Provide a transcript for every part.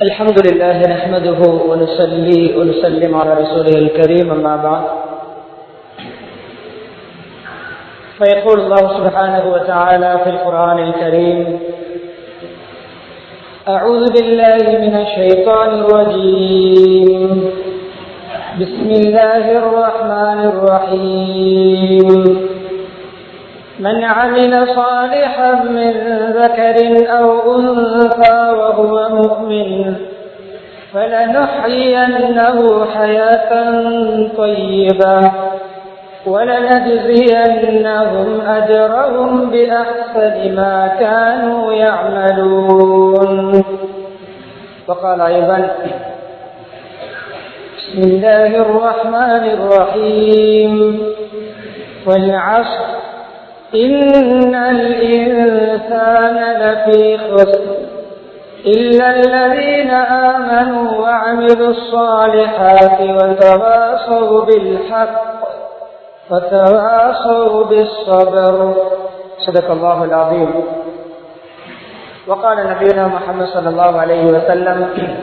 الحمد لله نحمده ونصلي ونسلم على رسوله الكريم أما بعد فيقول الله سبحانه وتعالى في القرآن الكريم أعوذ بالله من الشيطان الرجيم بسم الله الرحمن الرحيم من عمل صالحا من ذكر أو أنثى وهو مؤمن فلنحيينه حياة طيبة ولنجزينهم أجرهم بأحسن ما كانوا يعملون وقال أيضا بسم الله الرحمن الرحيم والعصر إن الإنسان لفي خسر إلا الذين آمنوا وعملوا الصالحات وتواصوا بالحق وتواصوا بالصبر صدق الله العظيم وقال نبينا محمد صلى الله عليه وسلم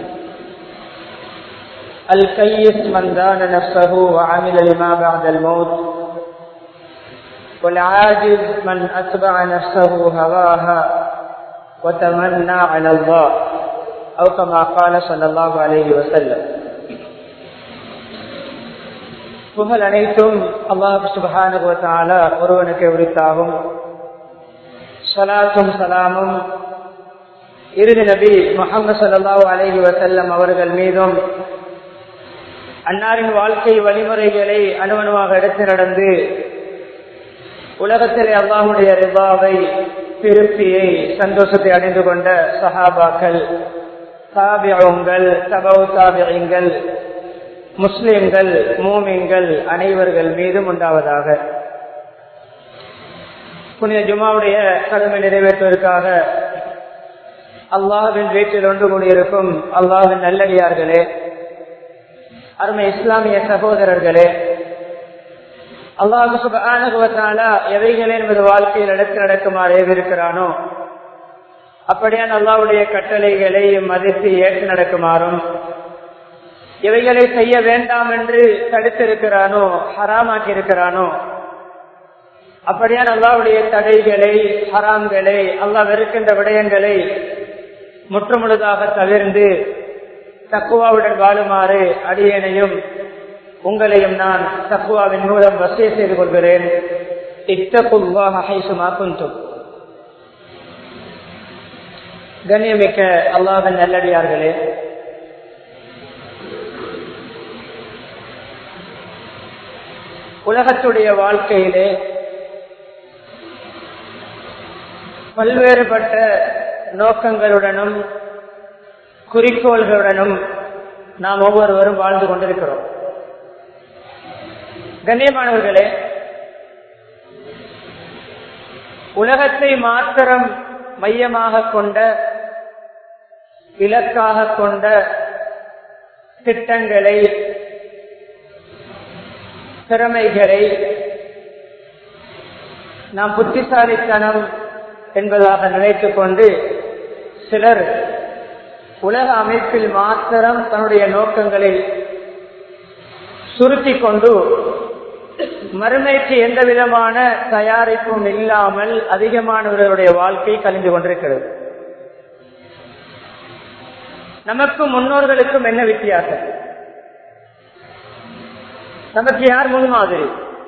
الكيس من دان نفسه وعمل لما بعد الموت والعاجز من أتبع نفسه هواها وتمنى على الله أو كما قال صلى الله عليه وسلم புகழ் அனைத்தும் அல்லாஹ் சுபஹானுவத்தால ஒருவனுக்கு உரித்தாகும் சலாத்தும் சலாமும் இறுதி நபி முகமது சல்லாஹூ அலஹி வசல்லம் அவர்கள் மீதும் அன்னாரின் வாழ்க்கை வழிமுறைகளை அணுவணுவாக எடுத்து நடந்து உலகத்திலே அல்லாஹுடைய ரிபாவை திருப்தியை சந்தோஷத்தை அடைந்து கொண்ட சஹாபாக்கள் தாபியங்கள் தபவு தாபியங்கள் முஸ்லிம்கள் மூமிங்கள் அனைவர்கள் மீதும் உண்டாவதாக புனித ஜுமாவுடைய கடமை நிறைவேற்றுவதற்காக அல்லாஹின் வீட்டில் ஒன்று கூடியிருக்கும் அல்லாஹின் நல்லடியார்களே அருமை இஸ்லாமிய சகோதரர்களே அல்லாஹு சுபானுவத்தாலா எவைகளே என்பது வாழ்க்கையில் எடுத்து நடக்குமாறு ஏவிருக்கிறானோ அப்படியான அல்லாவுடைய கட்டளைகளை மதித்து ஏற்று நடக்குமாறும் இவைகளை செய்ய வேண்டாம் என்று தடுத்திருக்கிறானோ ஹராமாக்கி இருக்கிறானோ அப்படியான அல்லாவுடைய தடைகளை ஹராம்களை அல்லா வெறுக்கின்ற விடயங்களை முற்றுமுழுதாக தவிர்ந்து தக்குவாவுடன் வாழுமாறு அடியேனையும் உங்களையும் நான் தக்குவாவின் மூலம் வசதி செய்து கொள்கிறேன் கண்ணியமிக்க அல்லாவின் நல்லடியார்களே உலகத்துடைய வாழ்க்கையிலே பல்வேறுபட்ட நோக்கங்களுடனும் குறிக்கோள்களுடனும் நாம் ஒவ்வொருவரும் வாழ்ந்து கொண்டிருக்கிறோம் கண்ணியமானவர்களே உலகத்தை மாத்திரம் மையமாக கொண்ட இலக்காக கொண்ட திட்டங்களை திறமைகளை நாம் புத்திசாலித்தனம் என்பதாக நினைத்துக் கொண்டு சிலர் உலக அமைப்பில் மாத்திரம் தன்னுடைய நோக்கங்களில் சுருத்தி கொண்டு மறுமைக்கு எந்த விதமான தயாரிப்பும் இல்லாமல் அதிகமானவர்களுடைய வாழ்க்கை கழிந்து கொண்டிருக்கிறது நமக்கும் முன்னோர்களுக்கும் என்ன வித்தியாசம் நமக்கு யார் முன்மாதிரி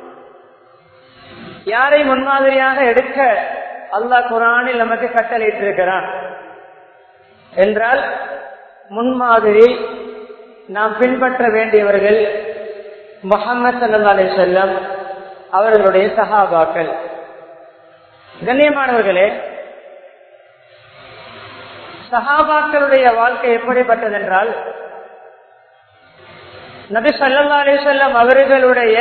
யாரை முன்மாதிரியாக எடுக்க அல்லாஹ் குரானில் நமக்கு கட்டளையிட்டிருக்கிறான் என்றால் முன்மாதிரி நாம் பின்பற்ற வேண்டியவர்கள் முகமது சல்லா அலி செல்லம் அவர்களுடைய சகாபாக்கள் கண்ணியமானவர்களே சகாபாக்களுடைய வாழ்க்கை எப்படிப்பட்டதென்றால் நபி சல்லா அலி செல்லம் அவர்களுடைய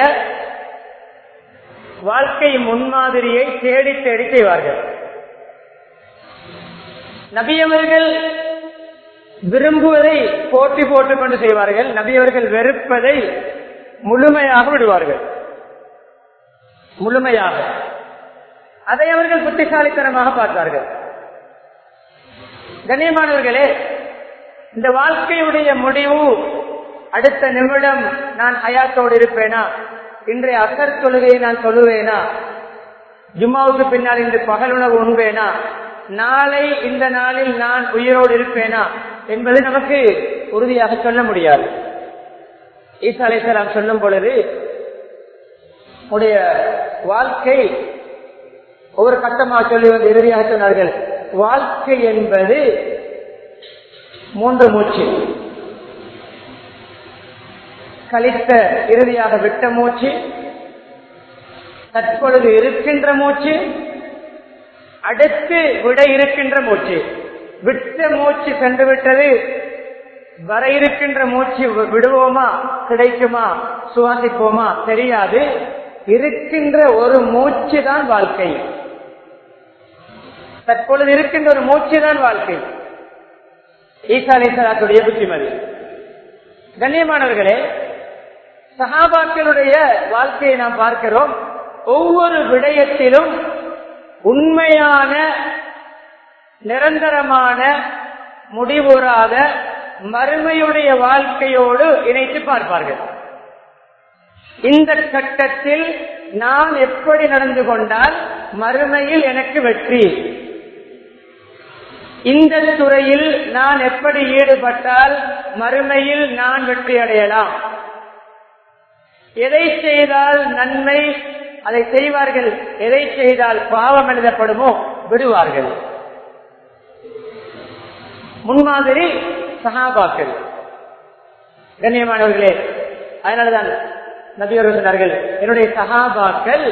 வாழ்க்கை முன்மாதிரியை தேடி தேடி செய்வார்கள் நபியவர்கள் விரும்புவதை போட்டி போட்டுக் கொண்டு செய்வார்கள் நபியவர்கள் வெறுப்பதை முழுமையாக விடுவார்கள் முழுமையாக அதை அவர்கள் புத்திசாலித்தனமாக பார்த்தார்கள் கண்ணியமானவர்களே இந்த வாழ்க்கையுடைய முடிவு அடுத்த நிமிடம் நான் ஹயாத்தோடு இருப்பேனா இன்றைய அசர் தொழுகையை நான் சொல்லுவேனா ஜும்மாவுக்கு பின்னால் இன்று பகல் உணவு உண்பேனா நாளை இந்த நாளில் நான் உயிரோடு இருப்பேனா என்பது நமக்கு உறுதியாக சொல்ல முடியாது ஈசா அலைசலாம் சொல்லும் பொழுது உடைய வாழ்க்கை ஒவ்வொரு கட்டமாக சொல்லி வந்து இறுதியாக சொன்னார்கள் வாழ்க்கை என்பது மூன்று மூச்சு கழித்த இறுதியாக விட்ட மூச்சு தற்பொழுது இருக்கின்ற மூச்சு அடுத்து விட இருக்கின்ற மூச்சு விட்ட மூச்சு சென்று விட்டது வர இருக்கின்ற மூச்சு விடுவோமா கிடைக்குமா சுவாசிப்போமா தெரியாது இருக்கின்ற ஒரு மூச்சு தான் வாழ்க்கை தற்பொழுது இருக்கின்ற ஒரு மூச்சு தான் வாழ்க்கை ஈசா அலிசலாத்துடைய புத்திமதி கண்ணியமானவர்களே சகாபாக்களுடைய வாழ்க்கையை நாம் பார்க்கிறோம் ஒவ்வொரு விடயத்திலும் உண்மையான நிரந்தரமான முடிவுறாத மறுமையுடைய வாழ்க்கையோடு இணைத்து பார்ப்பார்கள் இந்த கட்டத்தில் நான் எப்படி நடந்து கொண்டால் மறுமையில் எனக்கு வெற்றி இந்த துறையில் நான் எப்படி ஈடுபட்டால் மறுமையில் நான் வெற்றி அடையலாம் எதை செய்தால் நன்மை அதை செய்வார்கள் எதை செய்தால் பாவம் எழுதப்படுமோ விடுவார்கள் முன்மாதிரி சகாபாக்கள் கண்ணியமானவர்களே அதனாலதான் நபியர்கள் சொன்னார்கள் என்னுடைய சகாபாக்கள்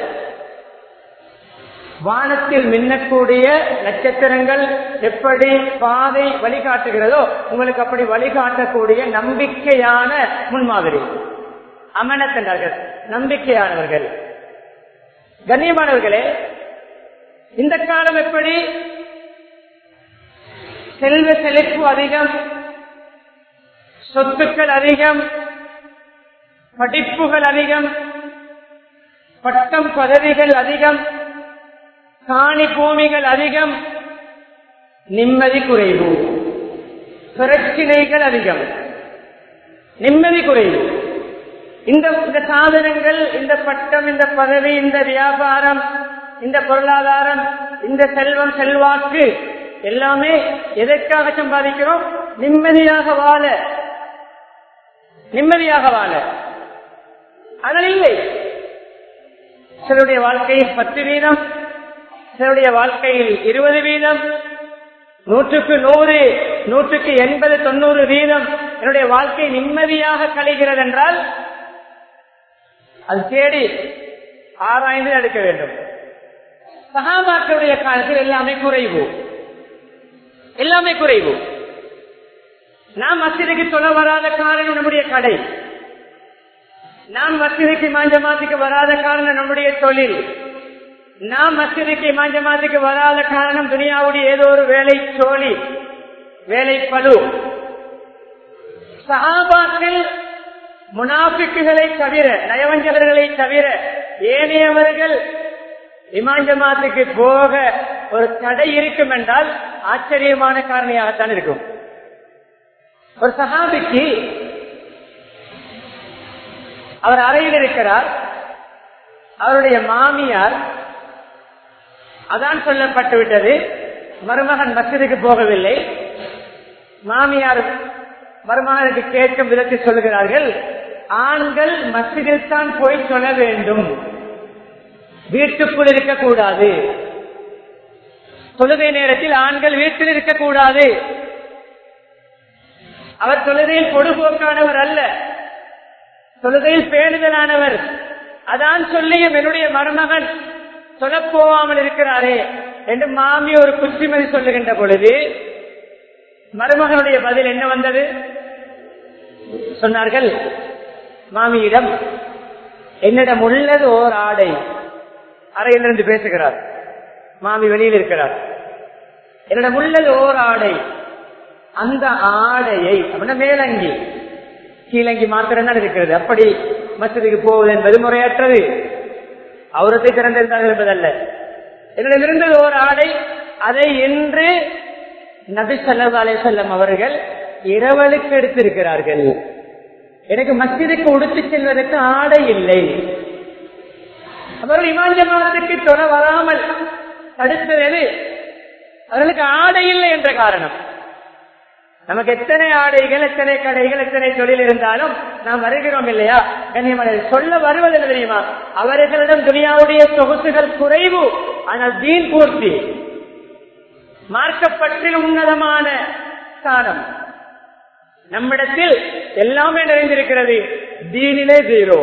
வானத்தில் மின்னக்கூடிய நட்சத்திரங்கள் எப்படி பாதை வழிகாட்டுகிறதோ உங்களுக்கு அப்படி வழிகாட்டக்கூடிய நம்பிக்கையான முன்மாதிரி அமனத் என்றார்கள் நம்பிக்கையானவர்கள் கண்ணியமானவர்களே இந்த காலம் எப்படி செல்வ செழிப்பு அதிகம் சொத்துக்கள் அதிகம் படிப்புகள் அதிகம் பட்டம் பதவிகள் அதிகம் காணி பூமிகள் அதிகம் நிம்மதி குறைவு பிரச்சினைகள் அதிகம் நிம்மதி குறைவு இந்த இந்த சாதனங்கள் இந்த பட்டம் இந்த பதவி இந்த வியாபாரம் இந்த பொருளாதாரம் இந்த செல்வம் செல்வாக்கு எல்லாமே எதற்காக சம்பாதிக்கிறோம் நிம்மதியாக வாழ நிம்மதியாக வாழ ஆனால் இல்லை சிலருடைய வாழ்க்கையில் பத்து வீதம் சிலருடைய வாழ்க்கையில் இருபது வீதம் நூற்றுக்கு நூறு நூற்றுக்கு எண்பது தொண்ணூறு வீதம் என்னுடைய வாழ்க்கை நிம்மதியாக கழிகிறது என்றால் அது தேடி ஆராய்ந்து எடுக்க வேண்டும் சகாபாக்களுடைய காலத்தில் எல்லாமே குறைவு எல்லாமே குறைவு நாம் மசிதிக்கு சொல்ல வராத காரணம் நம்முடைய கடை நாம் மசிதிக்கு மாஞ்சமாத்துக்கு வராத காரணம் நம்முடைய தொழில் நாம் மசிதிக்கு மாஞ்சமாத்துக்கு வராத காரணம் துனியாவுடைய ஏதோ ஒரு வேலை சோழி வேலை பழு சகாபாக்கள் முனாபிக்குகளை தவிர நயவஞ்சகர்களை தவிர ஏனையவர்கள் இமாஞ்சமாத்துக்கு போக ஒரு தடை இருக்கும் என்றால் ஆச்சரியமான காரணியாகத்தான் இருக்கும் ஒரு சகாபிக்கு அவர் அறையில் இருக்கிறார் அவருடைய மாமியார் அதான் சொல்லப்பட்டு விட்டது மருமகன் மசிதுக்கு போகவில்லை மாமியார் மருமகனுக்கு கேட்கும் விதத்தில் சொல்லுகிறார்கள் ஆண்கள் மசிதில் தான் போய் சொல்ல வேண்டும் வீட்டுக்குள் இருக்கக்கூடாது தொழுகை நேரத்தில் ஆண்கள் வீட்டில் இருக்கக்கூடாது அவர் தொழுகையில் பொடுபோக்கானவர் அல்ல தொழுகையில் பேணுதலானவர் அதான் சொல்லியும் என்னுடைய மருமகன் சொல்லப்போவாமல் இருக்கிறாரே என்று மாமி ஒரு குச்சிமதி சொல்லுகின்ற பொழுது மருமகனுடைய பதில் என்ன வந்தது சொன்னார்கள் மாமியிடம் என்னிடம் உள்ளது ஓர் ஆடை அறையிலிருந்து பேசுகிறார் மாமி வெளியில் இருக்கிறார் என்னிடம் உள்ளது ஓர் ஆடை அந்த ஆடையை அப்படின்னா மேலங்கி கீழங்கி மாத்திரம் தான் இருக்கிறது அப்படி மசதிக்கு போவது என்பது முறையற்றது அவரத்தை திறந்திருந்தார்கள் என்பதல்ல என்னிடம் இருந்தது ஒரு ஆடை அதை இன்று நபி சல்லா அலே செல்லம் அவர்கள் இரவலுக்கு எடுத்திருக்கிறார்கள் எனக்கு மஸ்ஜிதுக்கு உடுத்து செல்வதற்கு ஆடை இல்லை அவர்கள் இமான் ஜமாத்துக்கு தொட வராமல் தடுத்தது அவர்களுக்கு ஆடை இல்லை என்ற காரணம் நமக்கு எத்தனை ஆடைகள் எத்தனை கடைகள் எத்தனை தொழில் இருந்தாலும் நாம் வருகிறோம் இல்லையா கண்ணியமான சொல்ல வருவதில்லை தெரியுமா அவர்களிடம் துனியாவுடைய சொகுசுகள் குறைவு ஆனால் தீன் பூர்த்தி மார்க்கப்பற்றில் உன்னதமான ஸ்தானம் நம்மிடத்தில் எல்லாமே நிறைந்திருக்கிறது தீனிலே ஜீரோ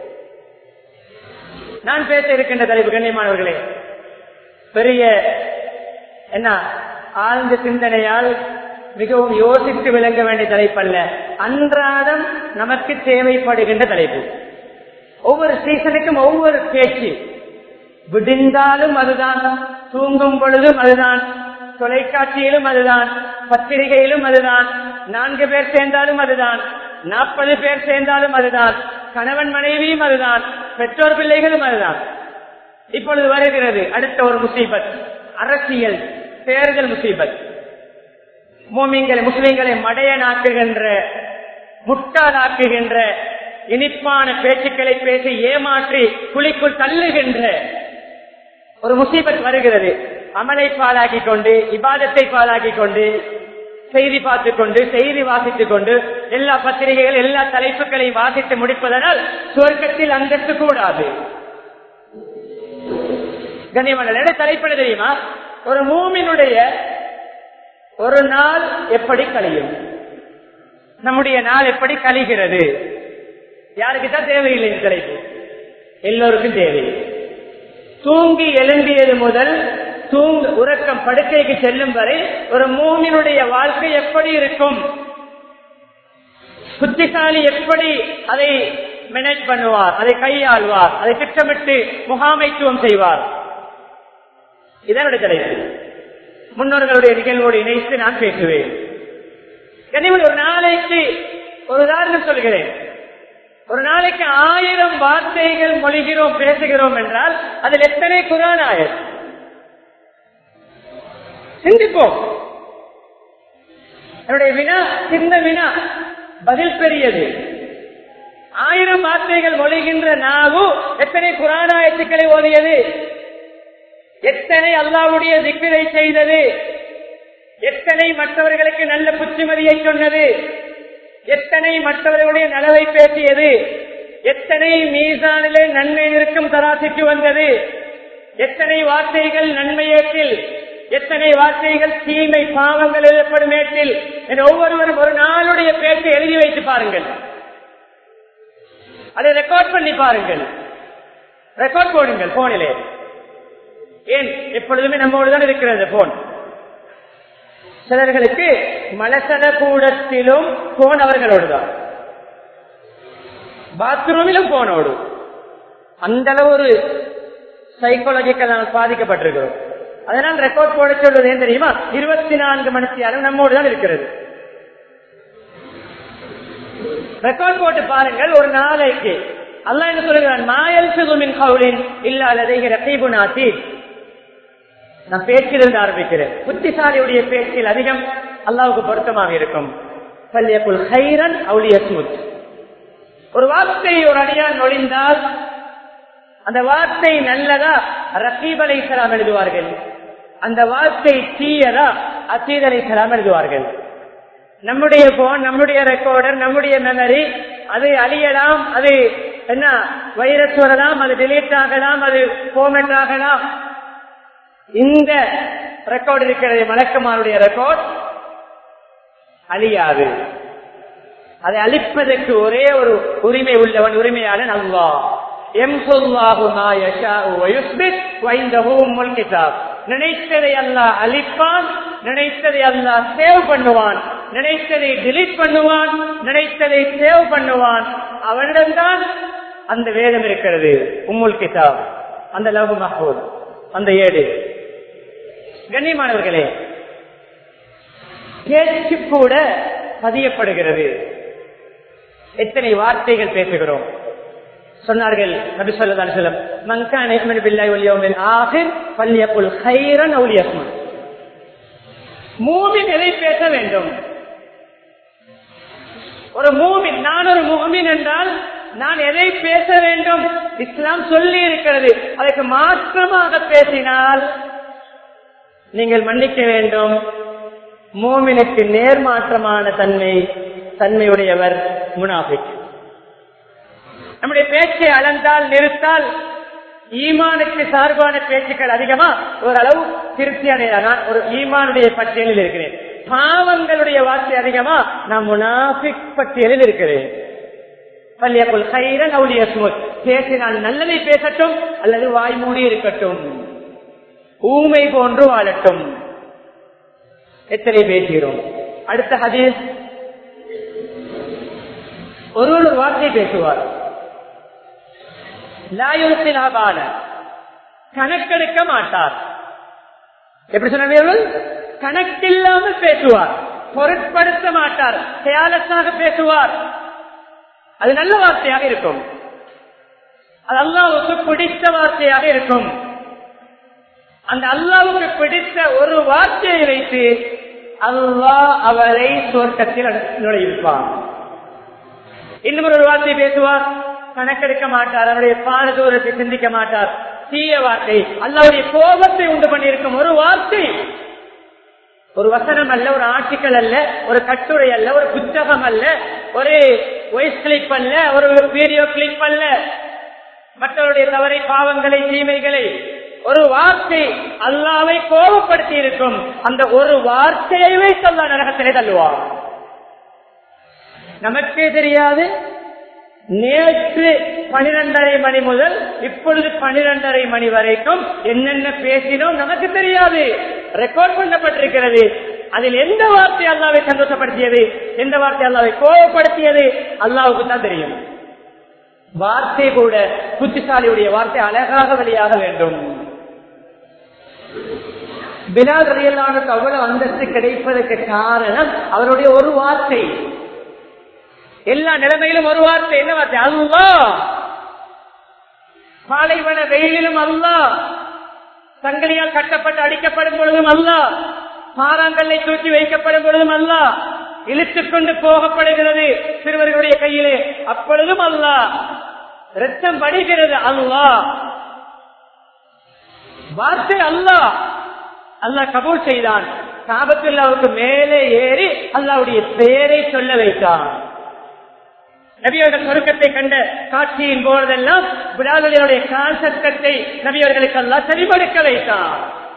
நான் பேச இருக்கின்ற தலைப்பு கண்ணியமானவர்களே பெரிய என்ன ஆழ்ந்த சிந்தனையால் மிகவும் யோசித்து விளங்க வேண்டிய தலைப்பல்ல அன்றாடம் நமக்கு தேவைப்படுகின்ற தலைப்பு ஒவ்வொரு சீசனுக்கும் ஒவ்வொரு பேச்சு விடிந்தாலும் அதுதான் தூங்கும் பொழுதும் அதுதான் தொலைக்காட்சியிலும் அதுதான் பத்திரிகையிலும் அதுதான் நான்கு பேர் சேர்ந்தாலும் அதுதான் நாற்பது பேர் சேர்ந்தாலும் அதுதான் கணவன் மனைவியும் அதுதான் பெற்றோர் பிள்ளைகளும் அதுதான் இப்பொழுது வருகிறது அடுத்த ஒரு முசீபத் அரசியல் தேர்தல் முசீபத் மூமிங்களை முஸ்லிம்களை மடையனாக்குகின்ற முட்டாளாக்குகின்ற இனிப்பான பேச்சுக்களை பேசி ஏமாற்றி குழிக்குள் தள்ளுகின்ற ஒரு முசீபத் வருகிறது அமலை பாலாக்கி கொண்டு இபாதத்தை பாலாக்கி கொண்டு செய்தி பார்த்துக் கொண்டு செய்தி வாசித்துக் கொண்டு எல்லா பத்திரிகைகள் எல்லா தலைப்புகளையும் வாசித்து முடிப்பதனால் சுவர்க்கத்தில் அந்தஸ்து கூடாது கண்ணியமண்டல தலைப்பட தெரியுமா ஒரு மூமினுடைய ஒரு நாள் எப்படி கழியும் நம்முடைய நாள் எப்படி கழிகிறது யாருக்கு தான் தேவையில்லை இந்த தலைப்பு எல்லோருக்கும் தேவை தூங்கி எழும்பியது முதல் தூங்க உறக்கம் படுக்கைக்கு செல்லும் வரை ஒரு மூமினுடைய வாழ்க்கை எப்படி இருக்கும் புத்திசாலி எப்படி அதை மேனேஜ் பண்ணுவார் அதை கையாள்வார் அதை திட்டமிட்டு முகாமைத்துவம் செய்வார் இதனுடைய தலைப்பு முன்னோர்களுடைய நிகழ்வோடு இணைத்து நான் பேசுவேன் கனிமன் ஒரு நாளைக்கு ஒரு உதாரணம் சொல்கிறேன் ஒரு நாளைக்கு ஆயிரம் வார்த்தைகள் மொழிகிறோம் பேசுகிறோம் என்றால் அதில் எத்தனை குரான் ஆயிரம் சிந்திப்போம் என்னுடைய வினா சின்ன வினா பதில் பெரியது ஆயிரம் வார்த்தைகள் மொழிகின்ற நாவு எத்தனை குரானாயத்துக்களை ஓதியது எத்தனை அல்லாவுடைய திக்கிரை செய்தது எத்தனை மற்றவர்களுக்கு நல்ல புத்திமதியை சொன்னது எத்தனை மற்றவர்களுடைய நலவை பேசியது எத்தனை மீசானிலே நன்மை இருக்கும் தராசிக்கு வந்தது எத்தனை வார்த்தைகள் நன்மையேற்றில் எத்தனை வார்த்தைகள் தீமை பாவங்கள் எழுதப்படும் ஏற்றில் என ஒவ்வொருவரும் ஒரு நாளுடைய பேச்சை எழுதி வைத்து பாருங்கள் அதை ரெக்கார்ட் பண்ணி பாருங்கள் ரெக்கார்ட் போடுங்கள் போனிலே ஏன் எப்பொழுதுமே நம்மோடு தான் இருக்கிறது போன் சிலர்களுக்கு மலசல கூடத்திலும் போன் அவர்களோடு தான் பாத்ரூமிலும் போனோடு அந்த அளவு ஒரு சைக்காலஜிக்கல் நாம் பாதிக்கப்பட்டிருக்கிறோம் அதனால் ரெக்கார்ட் போட சொல்வது ஏன் தெரியுமா இருபத்தி நான்கு மணி நேரம் நம்மோடு தான் இருக்கிறது ரெக்கார்ட் போட்டு பாருங்கள் ஒரு நாளைக்கு அல்லா என்ன சொல்லுகிறான் மாயல் சுகுமின் கவுலின் இல்லாததை ரத்தீபு நாத்தி நான் பேச்சிலிருந்து ஆரம்பிக்கிறேன் புத்திசாலியுடைய பேச்சில் அதிகம் அல்லாவுக்கு பொருத்தமாக இருக்கும் பல்லியக்குள் ஹைரன் அவுலியஸ்முத் ஒரு வார்த்தை ஒரு அடியான் நொழிந்தால் அந்த வார்த்தை நல்லதா ரசீப் அலை சலாம் எழுதுவார்கள் அந்த வார்த்தை தீயதா அசீத் அலை சலாம் எழுதுவார்கள் நம்முடைய போன் நம்முடைய ரெக்கார்டர் நம்முடைய மெமரி அது அழியலாம் அது என்ன வைரஸ் வரலாம் அது டிலீட் ஆகலாம் அது போமெண்ட் ஆகலாம் இந்த ரெக்கார்டு இருக்கிறது மலக்குமாருடைய ரெக்கார்ட் அழியாது அதை அழிப்பதற்கு ஒரே ஒரு உரிமை உள்ளவன் உரிமையாளன் அல்லா நினைத்ததை அல்லா அழிப்பான் நினைத்ததை அல்லா சேவ் பண்ணுவான் நினைத்ததை டிலீட் பண்ணுவான் நினைத்ததை சேவ் பண்ணுவான் அவனிடம்தான் அந்த வேதம் இருக்கிறது உம்முல் கிதாப் அந்த லவ் மஹூத் அந்த ஏடு கண்ணியமானவர்களே பேச்சு கூட பதியப்படுகிறது எத்தனை வார்த்தைகள் பேசுகிறோம் சொன்னார்கள் நபி சொல்லதான் சொல்லம் மங்கான் பில்லாய் ஒலியோமின் ஆகிர் பள்ளியக்குள் ஹைரன் அவுலியஸ்மன் மூமின் எதை பேச வேண்டும் ஒரு மூமின் நான் ஒரு மூமின் என்றால் நான் எதை பேச வேண்டும் இஸ்லாம் சொல்லி இருக்கிறது அதற்கு மாற்றமாக பேசினால் நீங்கள் மன்னிக்க வேண்டும் மூமினுக்கு நேர்மாற்றமான தன்மை தன்மையுடையவர் முனாஃபிக் நம்முடைய பேச்சை அளந்தால் நிறுத்தால் ஈமானுக்கு சார்பான பேச்சுக்கள் அதிகமா ஓரளவு திருப்தி அடையாதான் ஒரு ஈமானுடைய பட்டியலில் இருக்கிறேன் பாவங்களுடைய வார்த்தை அதிகமா நான் முனாஃபிக் பட்டியலில் இருக்கிறேன் பள்ளியக்குள் கைரன் அவளுடைய சுமத் பேசினால் நல்லதை பேசட்டும் அல்லது வாய் மூடி இருக்கட்டும் ஊமை போன்று வாழட்டும் எத்தனை பேசுகிறோம் அடுத்த ஹதீஸ் ஒருவர் ஒரு வார்த்தை பேசுவார் லாயுத்திலாபான கணக்கெடுக்க மாட்டார் எப்படி சொன்னீர்கள் கணக்கில்லாமல் பேசுவார் பொருட்படுத்த மாட்டார் கேலஸாக பேசுவார் அது நல்ல வார்த்தையாக இருக்கும் அது அல்லாவுக்கு பிடித்த வார்த்தையாக இருக்கும் அந்த அல்லாவுக்கு பிடித்த ஒரு வார்த்தையை வைத்து அல்லாஹ் அவரை சொர்க்கத்தில் நுழைவிப்பார் இன்னும் ஒரு வார்த்தை பேசுவார் கணக்கெடுக்க மாட்டார் அவருடைய பாத தூரத்தை சிந்திக்க மாட்டார் தீய வார்த்தை அல்லாவுடைய கோபத்தை உண்டு பண்ணியிருக்கும் ஒரு வார்த்தை ஒரு வசனம் அல்ல ஒரு ஆர்டிக்கல் அல்ல ஒரு கட்டுரை அல்ல ஒரு புத்தகம் அல்ல ஒரு வாய்ஸ் கிளிப் அல்ல ஒரு வீடியோ கிளிப் அல்ல மற்றவருடைய தவறை பாவங்களை தீமைகளை ஒரு வார்த்தை அல்லாவை கோபப்படுத்தி இருக்கும் அந்த ஒரு வார்த்தையை வைத்து அல்லா நரகத்திலே தள்ளுவார் நமக்கே தெரியாது நேற்று பனிரெண்டரை மணி முதல் இப்பொழுது பனிரெண்டரை மணி வரைக்கும் என்னென்ன பேசினோம் நமக்கு தெரியாது ரெக்கார்ட் பண்ணப்பட்டிருக்கிறது அதில் எந்த வார்த்தை அல்லாவை சந்தோஷப்படுத்தியது எந்த வார்த்தை அல்லாவை கோபப்படுத்தியது அல்லாவுக்கு தான் தெரியும் வார்த்தை கூட புத்திசாலியுடைய வார்த்தை அழகாக வெளியாக வேண்டும் பிலால் ரயிலானுக்கு அவ்வளவு அந்தஸ்து கிடைப்பதற்கு காரணம் அவருடைய ஒரு வார்த்தை எல்லா நிலைமையிலும் ஒரு வார்த்தை என்ன வார்த்தை அல்லா பாலைவன வெயிலிலும் அல்லா சங்கிலியால் கட்டப்பட்டு அடிக்கப்படும் பொழுதும் அல்ல பாறாங்கல்லை தூக்கி வைக்கப்படும் பொழுதும் அல்ல இழுத்துக் கொண்டு போகப்படுகிறது சிறுவர்களுடைய கையிலே அப்பொழுதும் அல்ல ரத்தம் படுகிறது அல்லா வார்த்தை அல்லா அல்லாஹ் கபூல் செய்தான் காபத்துல்லாவுக்கு மேலே ஏறி அல்லாவுடைய பெயரை சொல்ல வைத்தான் நபியவர்கள் சொருக்கத்தை கண்ட காட்சியின் போதெல்லாம் விடாதலுடைய கால் சத்தத்தை நபியவர்களுக்கு எல்லாம் சரிபடுக்க வைத்தான்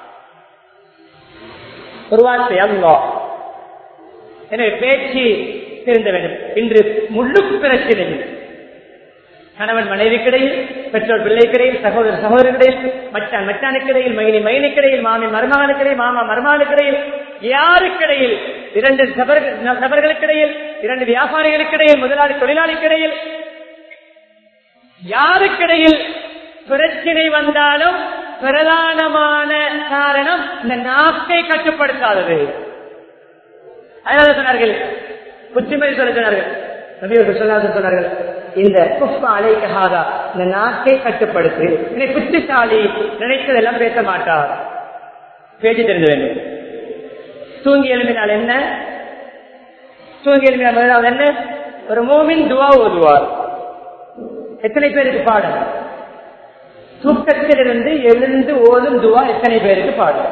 ஒரு வார்த்தை அல்லா எனவே பேச்சு திருந்த வேண்டும் இன்று முழு பிரச்சனை கணவன் மனைவிக்கிடையில் பெற்றோர் பிள்ளைக்கிடையில் சகோதர சகோதரர்களிடையில் மச்சான் மச்சானுக்கிடையில் மகினி மகினிக்கிடையில் மாமி மருமகனுக்கிடையில் மாமா மருமகனுக்கிடையில் யாருக்கிடையில் இரண்டு நபர்களுக்கிடையில் இரண்டு வியாபாரிகளுக்கிடையில் முதலாளி தொழிலாளிக்கிடையில் யாருக்கிடையில் பிரச்சனை வந்தாலும் பிரதானமான காரணம் இந்த நாக்கை கட்டுப்படுத்தாதது அதனால சொன்னார்கள் புத்திமதி சொல்ல சொன்னார்கள் நபியர்கள் சொல்லாத சொன்னார்கள் இந்த புஷ்ப அலைக்காக இந்த நாக்கை கட்டுப்படுத்து இதை புத்திசாலி நினைத்ததெல்லாம் பேச மாட்டார் பேச்சு தெரிந்து வேண்டும் தூங்கி எழுப்பினால் என்ன தூங்கி எழுப்பினால் முதலாவது என்ன ஒரு மோமின் துவா ஓதுவார் எத்தனை பேருக்கு பாடம் தூக்கத்திலிருந்து எழுந்து ஓதும் துவா எத்தனை பேருக்கு பாடம்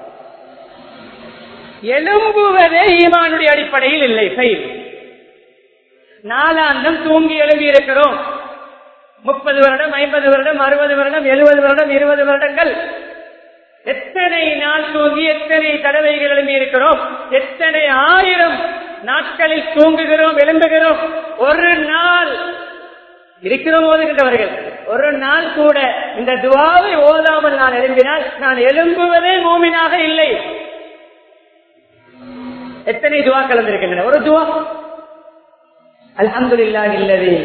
எழும்புவதே ஈமானுடைய அடிப்படையில் இல்லை ஃபெயில் நாலாந்தம் தூங்கி எழும்பி இருக்கிறோம் முப்பது வருடம் ஐம்பது வருடம் அறுபது வருடம் எழுபது வருடம் இருபது வருடங்கள் எத்தனை நாள் தூங்கி எத்தனை தடவைகள் எழும்பி இருக்கிறோம் எத்தனை ஆயிரம் நாட்களில் தூங்குகிறோம் எழும்புகிறோம் ஒரு நாள் இருக்கிறோம் ஓதுகின்றவர்கள் ஒரு நாள் கூட இந்த துவாவை ஓதாமல் நான் எழும்பினால் நான் எழும்புவதே மூமினாக இல்லை எத்தனை துவா கலந்திருக்கின்றன ஒரு துவா அல்ஹம்துலில்லா இல்லது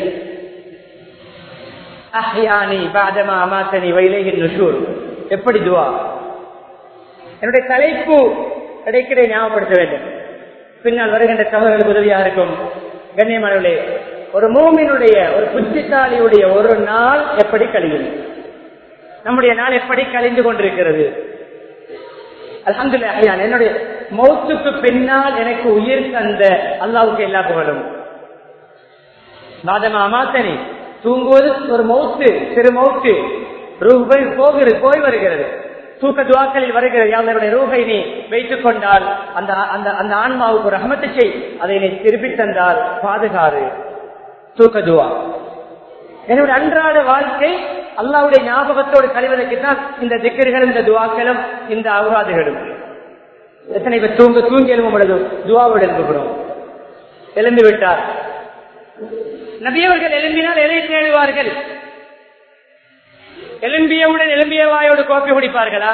அஹ்யானி பாதமா அமாத்தனி வைலைகின் நுஷூர் எப்படி துவா என்னுடைய தலைப்பு கிடைக்கிற ஞாபகப்படுத்த வேண்டும் பின்னால் வருகின்ற சகோதரர்களுக்கு உதவியாக இருக்கும் கண்ணியமானவர்களே ஒரு மூமினுடைய ஒரு புத்திசாலியுடைய ஒரு நாள் எப்படி கழியும் நம்முடைய நாள் எப்படி கழிந்து கொண்டிருக்கிறது அலமதுல்லா என்னுடைய மௌத்துக்கு பின்னால் எனக்கு உயிர் தந்த அல்லாவுக்கு எல்லா புகழும் நாதமா அமாத்தனி தூங்குவது ஒரு மௌத்து சிறு மௌத்து ரூபாய் போகிறது போய் வருகிறது தூக்க துவாக்களில் வருகிறது அவர்களுடைய ரூபை நீ வைத்துக் கொண்டால் அந்த அந்த அந்த ஆன்மாவுக்கு ஒரு அகமத்தை செய் அதை நீ திருப்பி தந்தால் பாதுகாறு தூக்க துவா என்னுடைய அன்றாட வாழ்க்கை அல்லாவுடைய ஞாபகத்தோடு கழிவதற்கு தான் இந்த திக்கர்களும் இந்த துவாக்களும் இந்த அவுராதுகளும் எத்தனை பேர் தூங்க தூங்கி எழும்ப பொழுது துவாவோடு எழுப்புகிறோம் எழுந்து விட்டார் நபியவர்கள் எழும்பினால் எதை தேடுவார்கள் எலும்பியவுடன் எலும்பிய வாயோடு கோப்பி குடிப்பார்களா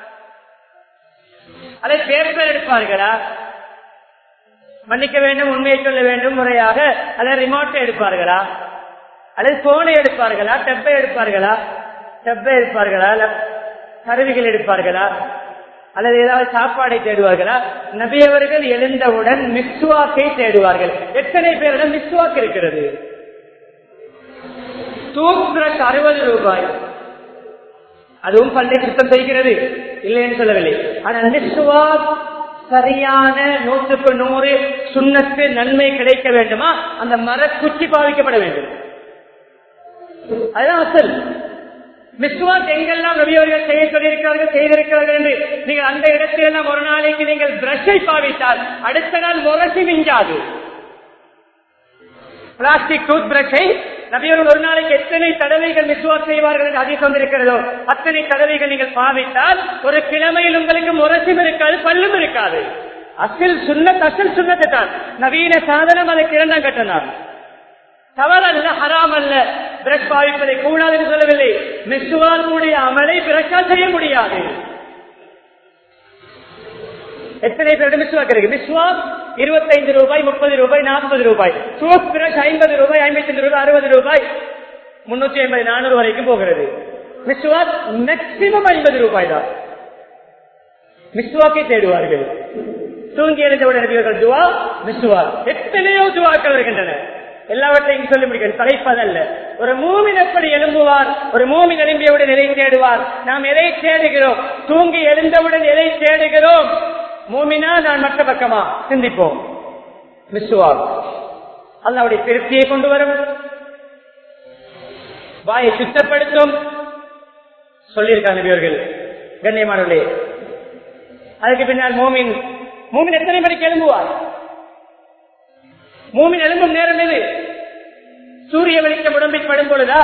அதை பேப்பர் எடுப்பார்களா மன்னிக்க வேண்டும் உண்மையை சொல்ல வேண்டும் முறையாக அதை ரிமோட்டை எடுப்பார்களா அல்லது போனை எடுப்பார்களா டெப்பை எடுப்பார்களா டெப்பை எடுப்பார்களா இல்ல கருவிகள் எடுப்பார்களா அல்லது ஏதாவது சாப்பாடை தேடுவார்களா நபியவர்கள் எழுந்தவுடன் மிஸ்வாக்கை தேடுவார்கள் எத்தனை பேரிடம் மிஸ்வாக் இருக்கிறது டூத் அறுபது ரூபாய் அதுவும் பல்லை சுத்தம் செய்கிறது இல்லை என்று சொல்லவில்லை ஆனால் மிஸ்வாக் சரியான நூற்றுக்கு நூறு சுண்ணத்து நன்மை கிடைக்க வேண்டுமா அந்த மரக்குச்சி பாவிக்கப்பட வேண்டும் அதுதான் அசல் மிஸ்வாக் எங்கெல்லாம் நபியவர்கள் செய்ய சொல்லியிருக்கிறார்கள் செய்திருக்கிறார்கள் என்று நீங்கள் அந்த இடத்திலெல்லாம் ஒரு நாளைக்கு நீங்கள் பிரஷை பாவித்தால் அடுத்த நாள் முரசி மிஞ்சாது பிளாஸ்டிக் டூத் பிரஷை நபியவர்கள் ஒரு நாளைக்கு எத்தனை தடவைகள் மிஸ்வாக் செய்வார்கள் என்று அதிகம் வந்திருக்கிறதோ அத்தனை தடவைகள் நீங்கள் பாவித்தால் ஒரு கிழமையில் உங்களுக்கு முரசும் இருக்காது பல்லும் இருக்காது அசில் சுண்ணத் அசில் சுண்ணத்தை தான் நவீன சாதனம் அதற்கு இரண்டாம் கட்டணம் தவறல்ல ஹராம் அல்ல பிரஷ் பாவிப்பதை கூடாது என்று சொல்லவில்லை மிஸ்வாக்குடைய அமலை பிரஷா செய்ய முடியாது எத்தனை பேருடைய மிஸ்வாக் இருக்கு மிஸ்வாக் இருபத்தைந்து ரூபாய் முப்பது ரூபாய் நாற்பது ரூபாய் டூத் பிரஷ் ஐம்பது ரூபாய் ஐம்பத்தி ஐந்து ரூபாய் அறுபது ரூபாய் முன்னூத்தி ஐம்பது நானூறு வரைக்கும் போகிறது மிஸ்வாக் மேக்சிமம் ஐம்பது ரூபாய் தான் மிஸ்வாக்கை தேடுவார்கள் தூங்கி எழுந்தவுடன் இவர்கள் துவா மிஸ்வாக் எத்தனையோ துவாக்கள் வருகின்றன எல்லாவற்றையும் சொல்லி முடிக்கிறது தலைப்பதல்ல ஒரு மூமின் எப்படி எழும்புவார் ஒரு மூமின் எழும்பியவுடன் எதை தேடுவார் நாம் எதை தேடுகிறோம் தூங்கி எழுந்தவுடன் எதை தேடுகிறோம் மூமினா நான் மற்ற பக்கமா சிந்திப்போம் மிஸ்வாக் அல்லாவுடைய திருப்தியை கொண்டு வரும் வாயை சுத்தப்படுத்தும் சொல்லியிருக்காங்க நபியவர்கள் கண்ணியமானவர்களே அதுக்கு பின்னால் மூமின் மூமின் எத்தனை மணிக்கு எழும்புவார் மூமின் எழும்பும் நேரம் எது சூரிய வெளிச்சம் உடம்பில் படும் பொழுதா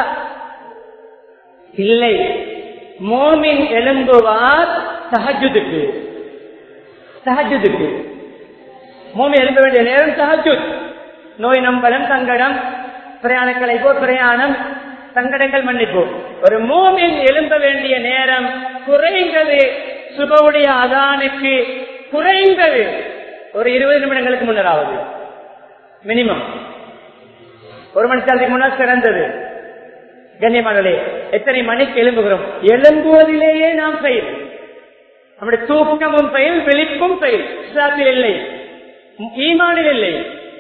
இல்லை மோமின் எழும்புவார் சஹஜுதுக்கு சஹஜுதுக்கு மோமின் எழும்ப வேண்டிய நேரம் சஹஜுத் நோய் நம்பலம் சங்கடம் பிரயாண கலைப்போ பிரயாணம் சங்கடங்கள் மன்னிப்பு ஒரு மோமின் எழும்ப வேண்டிய நேரம் குறைந்தது சுபவுடைய அதானுக்கு குறைந்தது ஒரு இருபது நிமிடங்களுக்கு முன்னராவது மினிமம் ஒரு மணி நேரத்துக்கு முன்னால் சிறந்தது கண்ணியமானே எத்தனை மணிக்கு எழும்புகிறோம் எழும்புவதிலேயே நாம் பெயர் நம்முடைய தூக்கமும் பெயர் விழிப்பும் பெயர் இஸ்லாத்தில் இல்லை ஈமானில் இல்லை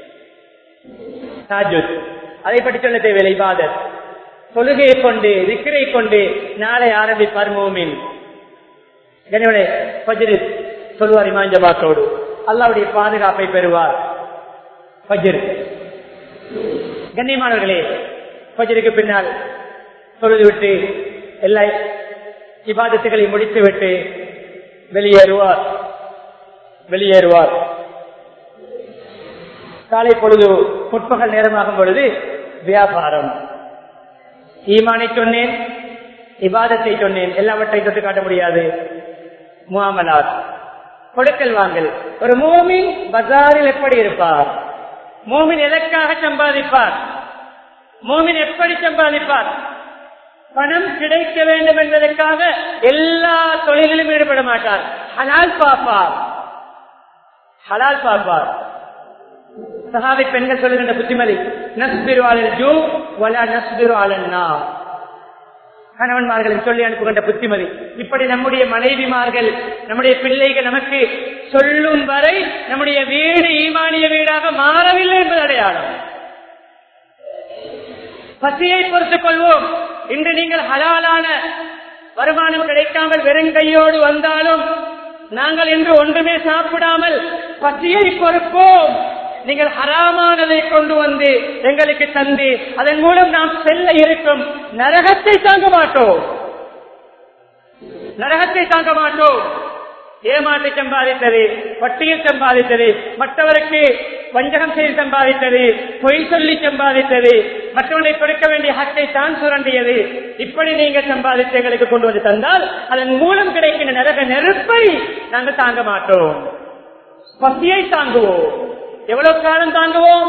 தாஜுத் அதை பற்றி சொல்ல தேவையில்லை இபாதத் தொழுகையை கொண்டு விக்கிரை கொண்டு நாளை ஆரம்பிப்பார் மோமின் கனிவனே பஜ்ரு சொல்வார் இமாஞ்ச வாக்கோடு அல்லாவுடைய பாதுகாப்பை பெறுவார் பஜ்ர் கண்ணியமானவர்களே பஜ்ருக்கு பின்னால் தொழுது விட்டு எல்லா இபாதத்துகளை முடித்து விட்டு வெளியேறுவார் வெளியேறுவார் காலை பொழுது முற்பகல் நேரமாகும் பொழுது வியாபாரம் ஈமானை சொன்னேன் இபாதத்தை சொன்னேன் எல்லாவற்றையும் தொட்டு காட்ட முடியாது முகாமலார் கொடுக்கல் வாங்கல் ஒரு மூமின் பஜாரில் எப்படி இருப்பார் மூமின் எதற்காக சம்பாதிப்பார் மூமின் எப்படி சம்பாதிப்பார் பணம் கிடைக்க வேண்டும் என்பதற்காக எல்லா தொழிலிலும் ஈடுபட மாட்டார் ஹலால் பாப்பார் ஹலால் பாப்பார் சகாவை பெண்கள் சொல்லுகின்ற புத்திமதி நஸ்பிரு ஆளல் ஜூ வலா நஸ்பிரு ஆளன்னா கணவன்மார்களை சொல்லி அனுப்புகின்ற புத்திமதி இப்படி நம்முடைய மனைவிமார்கள் நம்முடைய பிள்ளைகள் நமக்கு சொல்லும் வரை நம்முடைய வீடு ஈமானிய வீடாக மாறவில்லை என்பது அடையாளம் பசியை பொறுத்துக் கொள்வோம் இன்று நீங்கள் ஹலாலான வருமானம் கிடைக்காமல் வெறுங்கையோடு வந்தாலும் நாங்கள் இன்று ஒன்றுமே சாப்பிடாமல் பசியை பொறுப்போம் நீங்கள் ஹராமானதை கொண்டு வந்து எங்களுக்கு தந்து அதன் மூலம் நாம் செல்ல இருக்கும் நரகத்தை தாங்க மாட்டோம் நரகத்தை தாங்க மாட்டோம் ஏமாற்றி சம்பாதித்தது வட்டியில் சம்பாதித்தது மற்றவருக்கு வஞ்சகம் செய்து சம்பாதித்தது பொய் சொல்லி சம்பாதித்தது மற்றவனை கொடுக்க வேண்டிய ஹக்கை தான் சுரண்டியது இப்படி நீங்கள் சம்பாதித்து எங்களுக்கு கொண்டு வந்து தந்தால் அதன் மூலம் கிடைக்கின்ற நரக நெருப்பை நாங்கள் தாங்க மாட்டோம் பசியை தாங்குவோம் எவ்வளவு காலம் தாங்குவோம்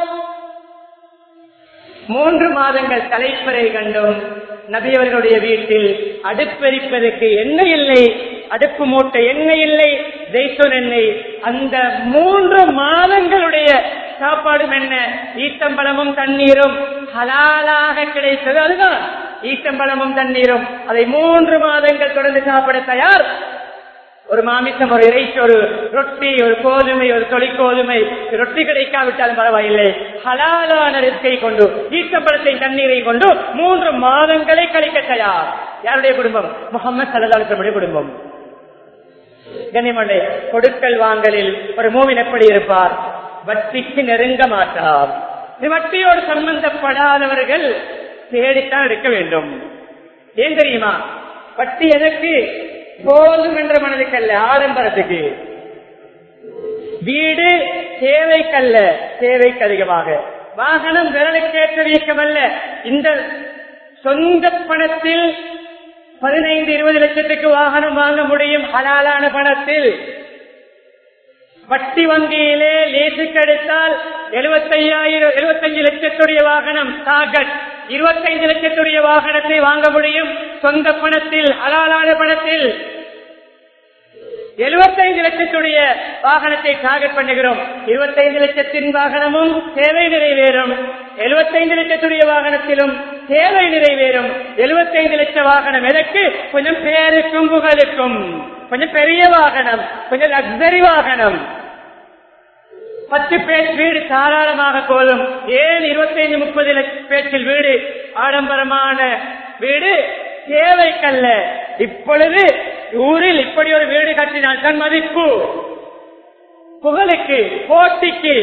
மூன்று மாதங்கள் தலைப்பறை கண்டும் நபியவர்களுடைய வீட்டில் அடுப்பெரிப்பதற்கு எண்ணெய் இல்லை அடுப்பு மூட்டை எண்ணெய் இல்லை ஜெய்சோன் எண்ணெய் அந்த மூன்று மாதங்களுடைய சாப்பாடும் என்ன ஈத்தம்பழமும் தண்ணீரும் ஹலாலாக கிடைத்தது அதுதான் ஈத்தம்பழமும் தண்ணீரும் அதை மூன்று மாதங்கள் தொடர்ந்து சாப்பிட தயார் ஒரு மாமிசம் ஒரு இறைச்சி ஒரு ரொட்டி ஒரு கோதுமை ஒரு தொலை கோதுமை ரொட்டி கிடைக்காவிட்டாலும் பரவாயில்லை ஹலாலான ரிஸ்கை கொண்டு ஈட்டப்பழத்தை தண்ணீரை கொண்டு மூன்று மாதங்களை கழிக்க தயார் யாருடைய குடும்பம் முகமது சல்லாஹுடைய குடும்பம் கனிமண்டே கொடுக்கல் வாங்கலில் ஒரு மூவின் எப்படி இருப்பார் வட்டிக்கு நெருங்க மாட்டார் வட்டியோடு சம்பந்தப்படாதவர்கள் தேடித்தான் எடுக்க வேண்டும் ஏன் தெரியுமா வட்டி எதற்கு போதும் என்ற மனதுக்கல்ல ஆடம்பரத்துக்கு வீடு தேவைக்கல்ல தேவைக்கு அதிகமாக வாகனம் விரலுக்கேற்ற வீக்கமல்ல இந்த சொந்த பணத்தில் பதினைந்து இருபது லட்சத்துக்கு வாகனம் வாங்க முடியும் ஹலாலான பணத்தில் வட்டி வங்கியிலே லேசுக்கு எடுத்தால் எழுபத்தையாயிரம் எழுபத்தஞ்சு லட்சத்துடைய வாகனம் டார்கெட் இருபத்தைந்து லட்சத்துடைய வாகனத்தை வாங்க முடியும் சொந்த பணத்தில் ஹலாலான பணத்தில் எழுபத்தைந்து லட்சத்துடைய வாகனத்தை டார்கெட் பண்ணுகிறோம் இருபத்தைந்து லட்சத்தின் வாகனமும் தேவை நிறைவேறும் எழுபத்தைந்து லட்சத்துடைய வாகனத்திலும் தேவை நிறைவேறும் எழுபத்தைந்து லட்சம் வாகனம் எதற்கு கொஞ்சம் பேருக்கும் புகழுக்கும் கொஞ்சம் பெரிய வாகனம் கொஞ்சம் லக்ஸரி வாகனம் பத்து பேர் வீடு தாராளமாக போதும் ஏன் இருபத்தைந்து முப்பது பேச்சில் வீடு ஆடம்பரமான வீடு தேவைக்கல்ல இப்பொழுது ஊரில் இப்படி ஒரு வீடு கட்டினால் தன் மதிப்பு புகழுக்கு போட்டிக்கு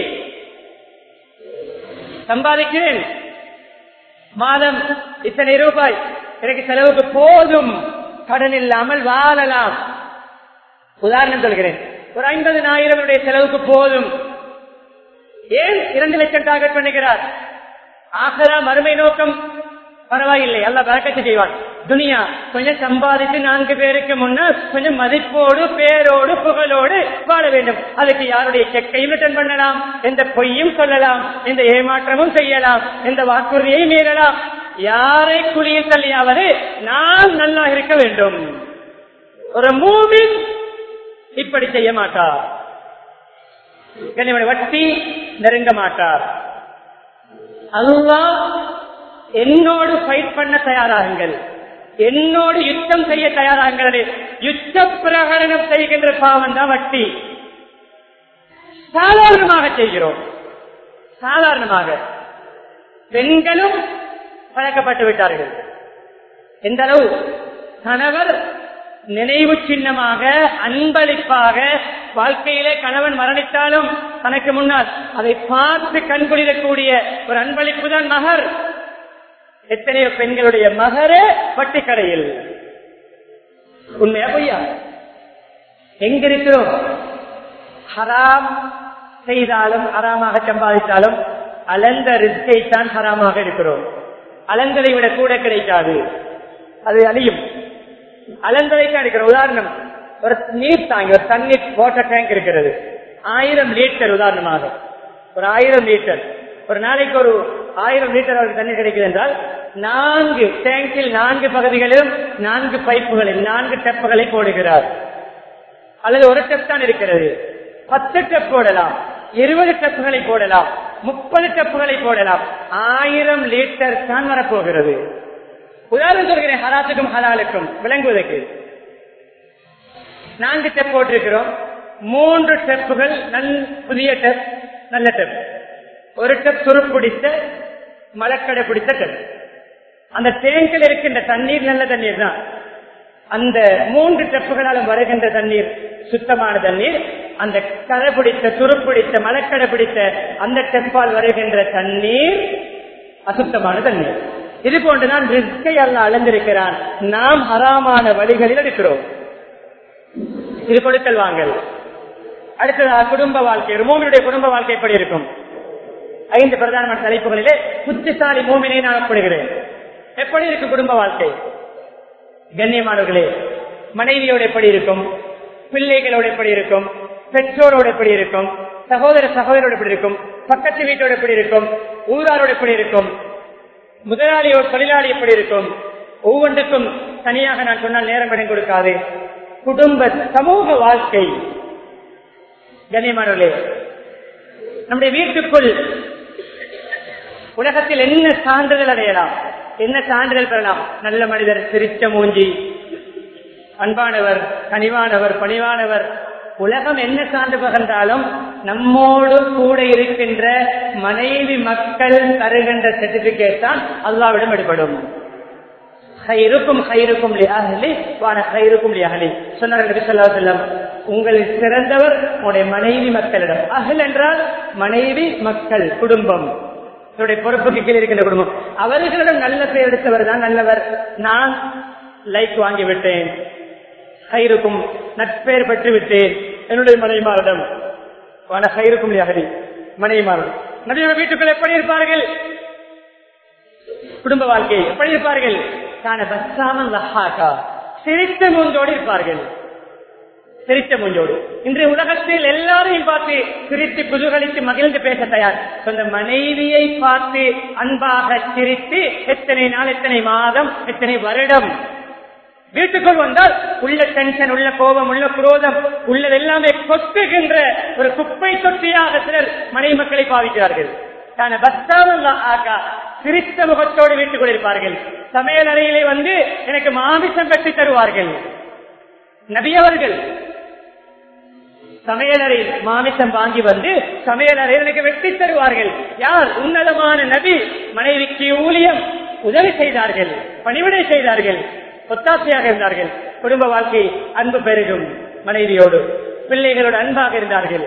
சம்பாதிக்கிறேன் மாதம் இத்தனை ரூபாய் எனக்கு செலவுக்கு போதும் கடன் இல்லாமல் வாழலாம் உதாரணம் சொல்கிறேன் ஒரு ஐம்பதனாயிரம் செலவுக்கு போதும் ஏன் இரண்டு லட்சம் டார்கெட் பண்ணுகிறார் ஆகரா மறுமை நோக்கம் பரவாயில்லை அல்ல பறக்கத்து செய்வான் துனியா கொஞ்சம் சம்பாதித்து நான்கு பேருக்கு முன்னால் கொஞ்சம் மதிப்போடு பேரோடு புகழோடு வாழ வேண்டும் அதுக்கு யாருடைய செக்கையும் ரிட்டர்ன் பண்ணலாம் எந்த பொய்யும் சொல்லலாம் எந்த ஏமாற்றமும் செய்யலாம் எந்த வாக்குறுதியையும் மீறலாம் யாரை குழியில் தள்ளியாவது நான் நல்லா இருக்க வேண்டும் ஒரு மூவின் இப்படி செய்ய மாட்டார் வட்டி நெருங்க மாட்டார் அல்லா என்னோடு ஃபைட் பண்ண தயாராகுங்கள் என்னோடு யுத்தம் செய்ய தயாராகுங்கள் யுத்த பிரகடனம் செய்கின்ற பாவம் தான் வட்டி சாதாரணமாக செய்கிறோம் சாதாரணமாக பெண்களும் பழக்கப்பட்டு விட்டார்கள் எந்த அளவு கணவர் நினைவு சின்னமாக அன்பளிப்பாக வாழ்க்கையிலே கணவன் மரணித்தாலும் தனக்கு முன்னால் அதை பார்த்து கண்குளிரக்கூடிய ஒரு அன்பளிப்பு தான் மகர் எத்தனையோ பெண்களுடைய மகரே பட்டிக்கடையில் உண்மையா பொய்யா எங்க இருக்கிறோம் ஹராம் செய்தாலும் ஹராமாக சம்பாதித்தாலும் அலந்த ரிஸ்கை தான் ஹராமாக இருக்கிறோம் அலந்ததை விட கூட கிடைக்காது அது அழியும் அலந்ததை தான் இருக்கிற உதாரணம் ஒரு நீர் தாங்கி ஒரு தண்ணீர் வாட்டர் டேங்க் இருக்கிறது ஆயிரம் லிட்டர் உதாரணமாக ஒரு ஆயிரம் லிட்டர் ஒரு நாளைக்கு ஒரு ஆயிரம் லிட்டர் அவருக்கு தண்ணீர் கிடைக்குது என்றால் நான்கு டேங்கில் நான்கு பகுதிகளிலும் நான்கு பைப்புகளில் நான்கு டெப்புகளை போடுகிறார் அல்லது ஒரு டெப் தான் இருக்கிறது பத்து டெப் போடலாம் இருபது டெப்புகளை போடலாம் முப்பது டெப்புகளை போடலாம் ஆயிரம் லிட்டர் தான் வரப்போகிறது உதாரணம் சொல்கிறேன் ஹராத்துக்கும் ஹலாலுக்கும் விளங்குவதற்கு நான்கு டெப் போட்டிருக்கிறோம் மூன்று டெப்புகள் நல் புதிய டெப் நல்ல டெப் ஒரு டெப் துருப்பிடித்த மலக்கடை பிடித்த டெப் அந்த டேங்கில் இருக்கின்ற தண்ணீர் நல்ல தண்ணீர் தான் அந்த மூன்று டெப்புகளாலும் வருகின்ற தண்ணீர் சுத்தமான தண்ணீர் அந்த கரை பிடித்த துருப்பிடித்த மலக்கடை பிடித்த அந்த டெப்பால் வருகின்ற தண்ணீர் அசுத்தமான தண்ணீர் இது போன்றுதான் ரிஸ்கை அல்ல அளந்திருக்கிறான் நாம் ஹராமான வழிகளில் இருக்கிறோம் இது கொடுக்கல் வாங்கல் அடுத்ததாக குடும்ப வாழ்க்கை ஒரு மூமியுடைய குடும்ப வாழ்க்கை எப்படி இருக்கும் ஐந்து பிரதானமான தலைப்புகளிலே புத்திசாலி மூமினை நான் ஒப்பிடுகிறேன் எப்படி இருக்கு குடும்ப வாழ்க்கை கண்ணியமானவர்களே மனைவியோடு எப்படி இருக்கும் பிள்ளைகளோடு எப்படி இருக்கும் பெற்றோரோடு எப்படி இருக்கும் சகோதர சகோதரோடு எப்படி இருக்கும் பக்கத்து வீட்டோடு எப்படி இருக்கும் ஊராரோடு எப்படி இருக்கும் முதலாளியோட தொழிலாளி எப்படி இருக்கும் ஒவ்வொன்றுக்கும் தனியாக நான் சொன்னால் நேரம் இடம் கொடுக்காது குடும்ப சமூக வாழ்க்கை கண்ணியமானவர்களே நம்முடைய வீட்டுக்குள் உலகத்தில் என்ன சான்றிதழ் அடையலாம் என்ன சான்றிதழ் பெறலாம் நல்ல மனிதர் சிரிச்ச மூஞ்சி அன்பானவர் கனிவானவர் பணிவானவர் உலகம் என்ன சான்று பகர்ந்தாலும் நம்மோடு கூட இருக்கின்ற மனைவி மக்கள் தருகின்ற சர்டிபிகேட் தான் அல்லாவிடம் எடுபடும் ஹைருக்கும் ஹைருக்கும் லியாஹலி வான ஹைருக்கும் லியாஹலி சொன்னார் நபி ஸல்லல்லாஹு அலைஹி வஸல்லம் உங்களில் சிறந்தவர் உங்களுடைய மனைவி மக்களிடம் அகல் என்றால் மனைவி மக்கள் குடும்பம் என்னுடைய பொறுப்புக்கு கீழே இருக்கின்ற குடும்பம் அவர்களிடம் நல்ல பெயர் எடுத்தவர் தான் நல்லவர் நான் லைக் வாங்கி விட்டேன் ஹைருக்கும் நட்பெயர் பெற்று விட்டேன் என்னுடைய மனைவிமாரிடம் வான ஹைருக்கும் லியாஹலி மனைவிமாரிடம் நபியோட வீட்டுக்குள் எப்படி இருப்பார்கள் குடும்ப வாழ்க்கை எப்படி இருப்பார்கள் காண பஸ்ஸாமன் லஹாக்கா சிரித்த மூஞ்சோடு இருப்பார்கள் சிரித்த மூஞ்சோடு இன்றைய உலகத்தில் எல்லாரையும் பார்த்து சிரித்து குதூகலித்து மகிழ்ந்து பேச தயார் சொந்த மனைவியை பார்த்து அன்பாக சிரித்து எத்தனை நாள் எத்தனை மாதம் எத்தனை வருடம் வீட்டுக்குள் வந்தால் உள்ள டென்ஷன் உள்ள கோபம் உள்ள குரோதம் உள்ளது எல்லாமே கொத்துகின்ற ஒரு குப்பை தொட்டியாக சிலர் மனைவி மக்களை பாவிக்கிறார்கள் தான பஸ்தாவல்லா ஆகா சிரித்த முகத்தோடு வீட்டுக்குள் இருப்பார்கள் சமையல் அறையிலே வந்து எனக்கு மாமிசம் கட்டி தருவார்கள் நபியவர்கள் சமையலறையில் மாமிசம் வாங்கி வந்து சமையலறையில் எனக்கு வெட்டி தருவார்கள் யார் உன்னதமான நபி மனைவிக்கு ஊழியம் உதவி செய்தார்கள் பணிவிடை செய்தார்கள் ஒத்தாசையாக இருந்தார்கள் குடும்ப வாழ்க்கை அன்பு பெருகும் மனைவியோடு பிள்ளைகளோடு அன்பாக இருந்தார்கள்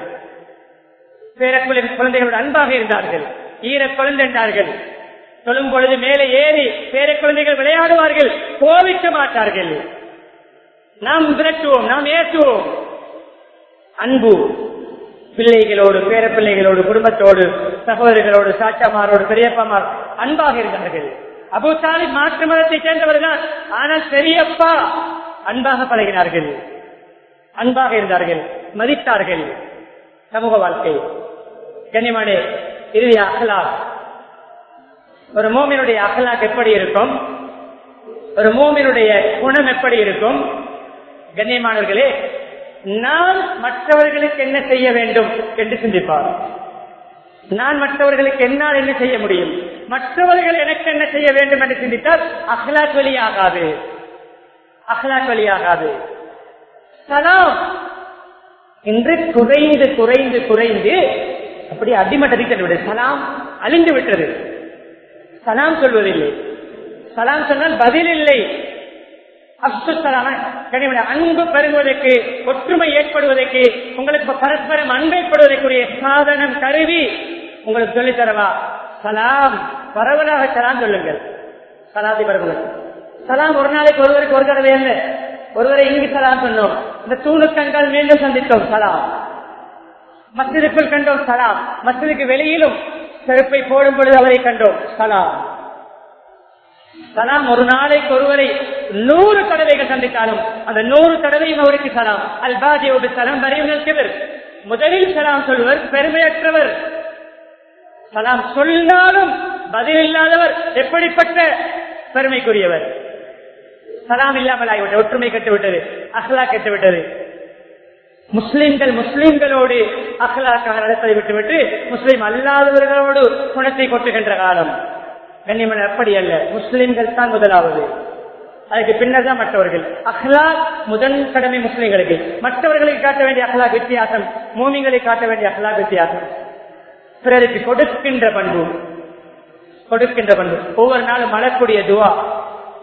பேர குழந்தைகளோடு அன்பாக இருந்தார்கள் ஈர குழந்தை என்றார்கள் சொல்லும் பொழுது மேலே ஏறி பேர குழந்தைகள் விளையாடுவார்கள் கோவிக்க மாட்டார்கள் நாம் விரட்டுவோம் நாம் ஏற்றுவோம் அன்பு பிள்ளைகளோடு பேர பிள்ளைகளோடு குடும்பத்தோடு சகோதரிகளோடு சாச்சாமாரோடு பெரியப்பமார் அன்பாக இருந்தார்கள் அபு தாலிப் மாற்று மதத்தை சேர்ந்தவர் தான் ஆனால் பெரியப்பா அன்பாக பழகினார்கள் அன்பாக இருந்தார்கள் மதித்தார்கள் சமூக வாழ்க்கை கண்ணியமானே இறுதி அகலாக் ஒரு மோமினுடைய அகலாக் எப்படி இருக்கும் ஒரு மோமினுடைய குணம் எப்படி இருக்கும் கண்ணியமானவர்களே நான் மற்றவர்களுக்கு என்ன செய்ய வேண்டும் என்று சிந்திப்பார் நான் மற்றவர்களுக்கு என்னால் என்ன செய்ய முடியும் மற்றவர்கள் எனக்கு என்ன செய்ய வேண்டும் என்று சிந்தித்தால் அஹ்லாக் வழியாகாது அஹ்லாக் வழியாகாது சலாம் இன்று குறைந்து குறைந்து குறைந்து அப்படி அடிமட்டத்தை சென்று சலாம் அழிந்து விட்டது சலாம் சொல்வதில்லை சலாம் சொன்னால் பதில் இல்லை அன்பு பெருகுவதற்கு ஒற்றுமை ஏற்படுவதற்கு உங்களுக்கு பரஸ்பரம் அன்பைப்படுவதற்குரிய சாதனம் கருவி உங்களுக்கு சொல்லித் தரவா சலாம் பரவலாக சலாம் சொல்லுங்கள் சலாதி பரவல் சலாம் ஒரு நாளைக்கு ஒருவருக்கு ஒரு தடவை இல்லை ஒருவரை இங்கு சலாம் சொன்னோம் இந்த தூணுக்கண்கள் மீண்டும் சந்தித்தோம் சலாம் மசிதுக்குள் கண்டோம் சலாம் மசிதுக்கு வெளியிலும் செருப்பை போடும் பொழுது அவரை கண்டோம் சலாம் சலாம் ஒரு நாளைக்கு ஒருவரை நூறு தடவைகள் சந்தித்தாலும் அந்த நூறு தடவையும் அவருக்கு சலாம் அல்பாஜியோடு சலாம் வரையுங்கள் முதலில் சலாம் சொல்வர் பெருமையற்றவர் சலாம் சொன்னாலும் பதில் இல்லாதவர் எப்படிப்பட்ட பெருமைக்குரியவர் சலாம் இல்லாமல் ஆகிவிட்டது ஒற்றுமை கட்டுவிட்டது அஹ்லா கட்டுவிட்டது முஸ்லிம்கள் முஸ்லிம்களோடு அஹ்லாக்காக நடத்ததை விட்டுவிட்டு முஸ்லிம் அல்லாதவர்களோடு குணத்தை கொட்டுகின்ற காலம் கண்ணியமன் அப்படி அல்ல முஸ்லிம்கள் தான் முதலாவது அதுக்கு பின்னர் தான் மற்றவர்கள் அஹ்லாக் முதன் கடமை முஸ்லிம்களுக்கு மற்றவர்களுக்கு காட்ட வேண்டிய அஹ்லாக் வித்தியாசம் மூமிங்களை காட்ட வேண்டிய அஹ்லாக் வித்தியாசம் பிறருக்கு கொடுக்கின்ற பண்பு கொடுக்கின்ற பண்பு ஒவ்வொரு நாளும் மலக்கூடிய துவா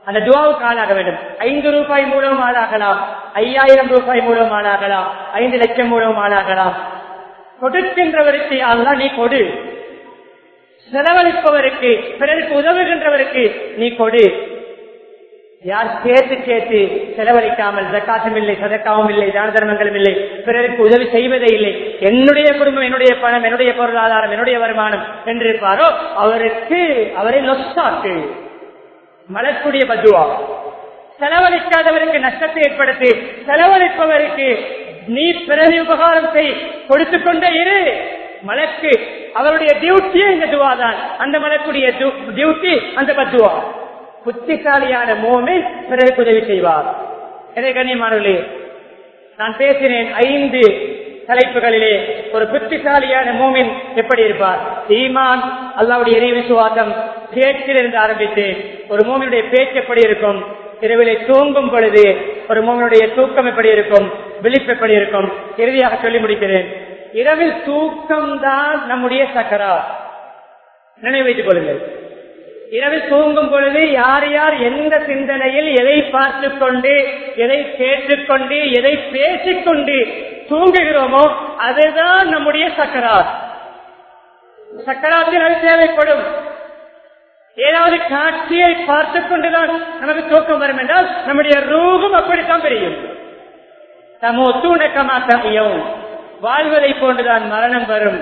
அந்த துவாவுக்கு ஆளாக வேண்டும் ஐந்து ரூபாய் மூலம் ஆளாகலாம் ஐயாயிரம் ரூபாய் மூலம் ஆளாகலாம் ஐந்து லட்சம் மூலம் ஆளாகலாம் கொடுக்கின்றவருக்கு அல்ல நீ கொடு செலவழிப்பவருக்கு பிறருக்கு உதவுகின்றவருக்கு நீ கொடு யார் சேர்த்து சேர்த்து செலவழிக்காமல் ஜக்காத்தும் இல்லை சதக்காவும் இல்லை தான தர்மங்களும் இல்லை பிறருக்கு உதவி செய்வதே இல்லை என்னுடைய குடும்பம் என்னுடைய பணம் என்னுடைய பொருளாதாரம் என்னுடைய வருமானம் என்று இருப்பாரோ அவருக்கு அவரை நொஸ்டாக்கு மலக்கூடிய பத்துவா செலவழிக்காதவருக்கு நஷ்டத்தை ஏற்படுத்தி செலவழிப்பவருக்கு நீ பிறகு உபகாரம் செய் கொடுத்துக் கொண்டே இரு மலக்கு அவருடைய டியூட்டியே இந்த துவா தான் அந்த மலக்குடைய டியூட்டி அந்த பத்துவா புத்திசாலியான மோமே பிறகு உதவி செய்வார் எனவே கண்ணியமானவர்களே நான் பேசினேன் ஐந்து தலைப்புகளிலே ஒரு புத்திசாலியான மூமின் எப்படி இருப்பார் ஈமான் அல்லாவுடைய இறை விசுவாசம் பேச்சிலிருந்து ஆரம்பித்து ஒரு மூமினுடைய பேச்சு எப்படி இருக்கும் இரவிலே தூங்கும் பொழுது ஒரு மூமினுடைய தூக்கம் எப்படி இருக்கும் விழிப்பு எப்படி இருக்கும் இறுதியாக சொல்லி முடிக்கிறேன் இரவில் தூக்கம் தான் நம்முடைய சக்கரா நினைவு வைத்துக் கொள்ளுங்கள் இரவில் தூங்கும் பொழுது யார் யார் எந்த சிந்தனையில் எதை பார்த்து கொண்டு எதை கேட்டுக்கொண்டு எதை பேசிக்கொண்டு தூங்குகிறோமோ அதுதான் நம்முடைய சக்கராத் சக்கராத்தில் அது தேவைப்படும் ஏதாவது காட்சியை பார்த்து கொண்டுதான் நமக்கு தூக்கம் வரும் என்றால் நம்முடைய ரூபம் அப்படித்தான் தெரியும் தமோ தூணக்கமா தமையும் வாழ்வதை போன்றுதான் மரணம் வரும்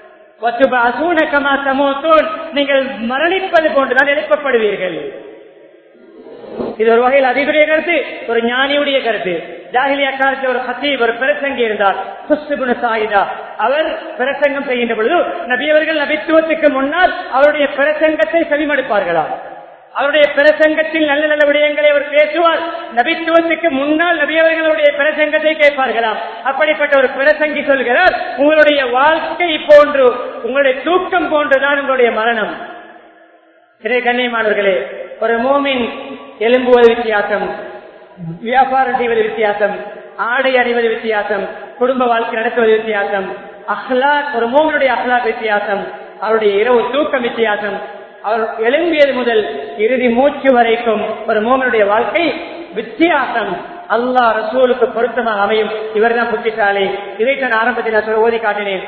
நீங்கள் மரணிப்பது போன்றுதான் எழுப்பப்படுவீர்கள் இது ஒரு வகையில் அதிபுடைய கருத்து ஒரு ஞானியுடைய கருத்து ஜாகிலியா காலத்தில் ஒரு ஹத்தீப் ஒரு பிரசங்கி இருந்தார் சுஸ்துகுண சாயிதா அவர் பிரசங்கம் செய்கின்ற பொழுது நபியவர்கள் நபித்துவத்துக்கு முன்னால் அவருடைய பிரசங்கத்தை செவிமடுப்பார்களா அவருடைய பிரசங்கத்தில் நல்ல நல்ல விடயங்களை அவர் பேசுவார் நபித்துவத்துக்கு முன்னால் நபியவர்களுடைய பிரசங்கத்தை கேட்பார்களாம் அப்படிப்பட்ட ஒரு பிரசங்கி சொல்கிறார் உங்களுடைய வாழ்க்கை போன்று உங்களுடைய தூக்கம் போன்றுதான் உங்களுடைய மரணம் இதை கண்ணியமானவர்களே ஒரு மோமின் எலும்புவது வித்தியாசம் வியாபாரம் செய்வது வித்தியாசம் ஆடை அணிவது வித்தியாசம் குடும்ப வாழ்க்கை நடத்துவது வித்தியாசம் அஹ்லாக் ஒரு மோமனுடைய அஹ்லாக் வித்தியாசம் அவருடைய இரவு தூக்கம் வித்தியாசம் அவர் எழும்பியது முதல் இறுதி மூச்சு வரைக்கும் ஒரு மோமனுடைய வாழ்க்கை வித்தியாசம் அல்லா ரசூலுக்கு பொருத்தமாக அமையும் இவர்தான் புத்திசாலி இதைத்தான் ஆரம்பத்தில் நான் சொல்ல ஓதி காட்டினேன்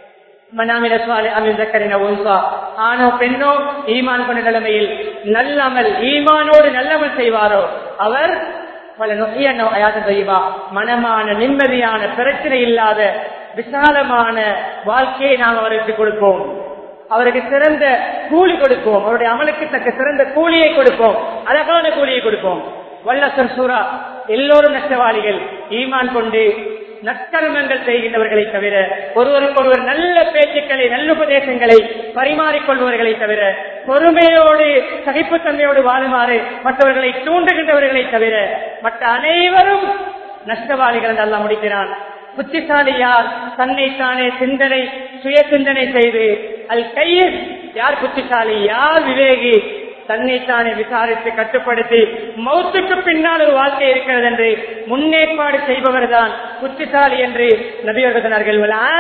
ஆணோ பெண்ணோ ஈமான் கொண்ட நிலைமையில் நல்லமல் ஈமானோடு நல்லமல் செய்வாரோ அவர் பல நொய்யா மனமான நிம்மதியான பிரச்சனை இல்லாத விசாலமான வாழ்க்கையை நாம் அவருக்கு கொடுப்போம் அவருக்கு சிறந்த கூலி கொடுப்போம் அவருடைய அமலுக்கு தக்க சிறந்த கூலியை கொடுப்போம் அழகான கூலியை கொடுப்போம் வல்லசன் சூரா எல்லோரும் நஷ்டவாளிகள் ஈமான் கொண்டு நற்கர்மங்கள் செய்கின்றவர்களை தவிர ஒருவருக்கொருவர் நல்ல பேச்சுக்களை நல்ல உபதேசங்களை பரிமாறிக்கொள்பவர்களை தவிர பொறுமையோடு சகிப்புத்தன்மையோடு வாழுமாறு மற்றவர்களை தூண்டுகின்றவர்களை தவிர மற்ற அனைவரும் நஷ்டவாளிகள் என்று அல்ல முடிக்கிறான் புத்திசாலி யார் தன்னைத்தானே சிந்தனை சுய சிந்தனை செய்து அல் கையில் யார் புத்திசாலி யார் விவேகி தன்னைத்தானே விசாரித்து கட்டுப்படுத்தி மௌத்துக்கு பின்னால் ஒரு வாழ்க்கை இருக்கிறது என்று முன்னேற்பாடு செய்பவர் தான் புத்திசாலி என்று நபியர்கள்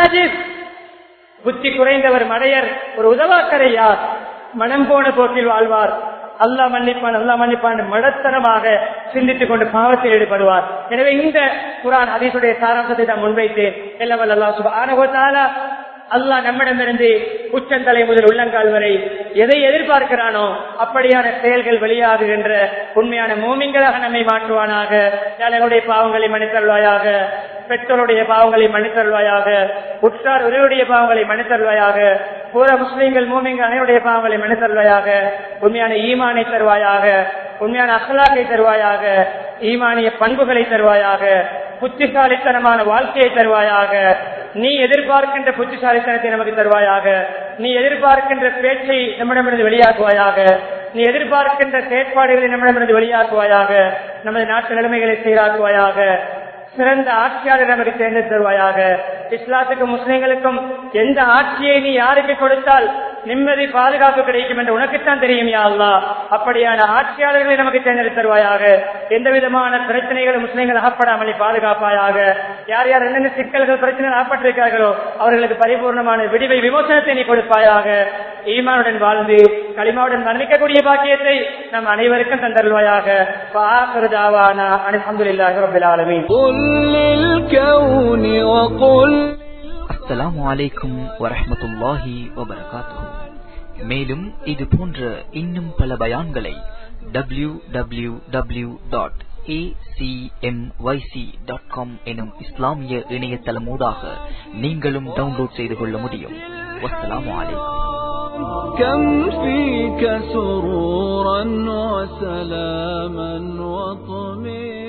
புத்தி குறைந்தவர் மடையர் ஒரு உதவாக்கரை யார் மனம் போன போக்கில் வாழ்வார் அல்லா மன்னிப்பான் அல்லா மன்னிப்பான் மடத்தனமாக சிந்தித்துக் கொண்டு பாவத்தில் ஈடுபடுவார் எனவே இந்த குரான் அதீசுடைய சாராம்சத்தை நான் முன்வைத்தேன் எல்லவல் அல்லா சுபான அல்லா நம்மிடமிருந்து உச்சந்தலை முதல் உள்ளங்கால் வரை எதை எதிர்பார்க்கிறானோ அப்படியான செயல்கள் வெளியாகுகின்ற உண்மையான மூமிங்களாக நம்மை மாற்றுவானாக எங்களுடைய பாவங்களை மன்னித்தருள்வாயாக பெற்றோருடைய பாவங்களை மன்னித்தருள்வாயாக உற்றார் உறவுடைய பாவங்களை மன்னித்தருள்வாயாக பூர முஸ்லீம்கள் மூமிங்கள் அனைவருடைய பாவங்களை மன்னித்தருள்வாயாக உண்மையான ஈமானை தருவாயாக உண்மையான அசலாக்கை தருவாயாக ஈமானிய பண்புகளை தருவாயாக புத்திசாலித்தனமான வாழ்க்கையை தருவாயாக நீ எதிர்பார்க்கின்ற புத்திசாலித்தனத்தை நமக்கு தருவாயாக நீ எதிர்பார்க்கின்ற பேச்சை நம்மிடமிருந்து வெளியாக்குவாயாக நீ எதிர்பார்க்கின்ற செயற்பாடுகளை நம்மிடமிருந்து வெளியாக்குவாயாக நமது நாட்டு நிலைமைகளை சீராக்குவாயாக சிறந்த ஆட்சியாளர் நமக்கு தேர்ந்து தருவாயாக இஸ்லாத்துக்கும் முஸ்லிம்களுக்கும் எந்த ஆட்சியை நீ யாருக்கு கொடுத்தால் நிம்மதி பாதுகாப்பு கிடைக்கும் என்று உனக்குத்தான் தெரியும் யா அல்லாஹ் அப்படியான ஆட்சியாளர்களை நமக்கு தேர்ந்தெடுத்து தருவாயாக எந்த விதமான பிரச்சனைகளும் முஸ்லிம்கள் அகப்படாமல் நீ பாதுகாப்பாயாக யார் யார் என்னென்ன சிக்கல்கள் பிரச்சனைகள் அகப்பட்டிருக்கிறார்களோ அவர்களுக்கு பரிபூர்ணமான விடிவை விமோசனத்தை நீ கொடுப்பாயாக ஈமானுடன் வாழ்ந்து களிமாவுடன் மரணிக்கக்கூடிய பாக்கியத்தை நம் அனைவருக்கும் தந்தருவாயாக அலமதுல்லாஹி ரபில் ஆலமீன் قل للكون وقل அஸ்ஸலாமு அலைக்கும் வரஹ்மத்துல்லாஹி வபரகாத்துஹு மேலும் இது போன்ற இன்னும் பல பயான்களை W W W dot dot com எனும் இஸ்லாமிய இணையதளமூடாக நீங்களும் டவுன்லோட் செய்து கொள்ள முடியும் வஸ்ஸலாமு அலைக்கும் كم فيك سرورا وسلاما وطمئنا